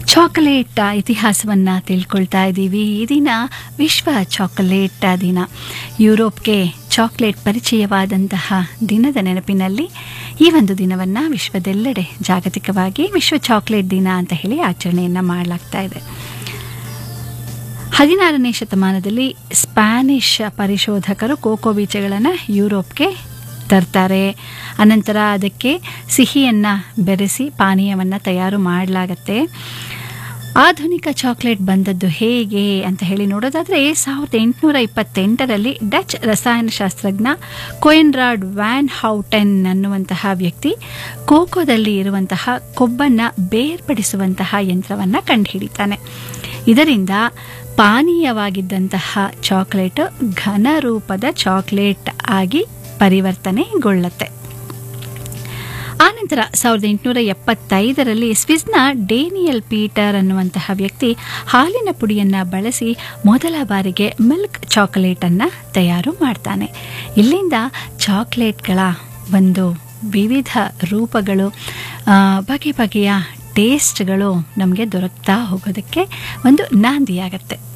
chocolate ಇತಿಹಾಸವನ್ನು ತಿಳ್ಕೊಳ್ತಾ ಇದ್ದೀವಿ ಈ ದಿನ ವಿಶ್ವ ಚಾಕೊಲೇಟ್ ದಿನ ಯುರೋಪ್ಗೆ ಚಾಕ್ಲೇಟ್ ಪರಿಚಯವಾದಂತಹ ದಿನದ ನೆನಪಿನಲ್ಲಿ ಈ ಒಂದು ದಿನವನ್ನು ವಿಶ್ವದೆಲ್ಲೆಡೆ ಜಾಗತಿಕವಾಗಿ ವಿಶ್ವ ಚಾಕ್ಲೇಟ್ ದಿನ ಅಂತ ಹೇಳಿ ಆಚರಣೆಯನ್ನು ಮಾಡಲಾಗ್ತಾ ಇದೆ ಹದಿನಾರನೇ ಶತಮಾನದಲ್ಲಿ ಸ್ಪ್ಯಾನಿಷ್ ಪರಿಶೋಧಕರು ಕೋಕೋ ಬೀಜಗಳನ್ನು ಯುರೋಪ್ಗೆ ತರ್ತಾರೆ ಅನಂತರ ಅದಕ್ಕೆ ಸಿಹಿಯನ್ನು ಬೆರೆಸಿ ಪಾನೀಯವನ್ನು ತಯಾರು ಮಾಡಲಾಗತ್ತೆ ಆಧುನಿಕ ಚಾಕ್ಲೇಟ್ ಬಂದದ್ದು ಹೇಗೆ ಅಂತ ಹೇಳಿ ನೋಡೋದಾದರೆ ಸಾವಿರದ ಎಂಟುನೂರ ಇಪ್ಪತ್ತೆಂಟರಲ್ಲಿ ಡಚ್ ರಸಾಯನಶಾಸ್ತ್ರಜ್ಞ ಕೊಯನ್ರಾಡ್ ವ್ಯಾನ್ ಹೌಟೆನ್ ಅನ್ನುವಂತಹ ವ್ಯಕ್ತಿ ಕೋಕೋದಲ್ಲಿ ಇರುವಂತಹ ಕೊಬ್ಬನ್ನು ಬೇರ್ಪಡಿಸುವಂತಹ ಯಂತ್ರವನ್ನು ಕಂಡುಹಿಡಿತಾನೆ ಇದರಿಂದ ಪಾನೀಯವಾಗಿದ್ದಂತಹ ಚಾಕ್ಲೇಟ್ ಘನ ರೂಪದ ಚಾಕ್ಲೇಟ್ ಆಗಿ ಪರಿವರ್ತನೆಗೊಳ್ಳುತ್ತೆ ಆನಂತರ ಸಾವಿರದ ಎಂಟುನೂರ ಎಪ್ಪತ್ತೈದರಲ್ಲಿ ಸ್ವಿಸ್ನ ಡೇನಿಯಲ್ ಪೀಟರ್ ಅನ್ನುವಂತಹ ವ್ಯಕ್ತಿ ಹಾಲಿನ ಪುಡಿಯನ್ನು ಬಳಸಿ ಮೊದಲ ಬಾರಿಗೆ ಮಿಲ್ಕ್ ಚಾಕೊಲೇಟನ್ನು ತಯಾರು ಮಾಡ್ತಾನೆ ಇಲ್ಲಿಂದ ಚಾಕ್ಲೇಟ್ಗಳ ಒಂದು ವಿವಿಧ ರೂಪಗಳು ಬಗೆ ಬಗೆಯ ಟೇಸ್ಟ್ಗಳು ನಮಗೆ ದೊರಕ್ತಾ ಹೋಗೋದಕ್ಕೆ ಒಂದು ನಾಂದಿಯಾಗತ್ತೆ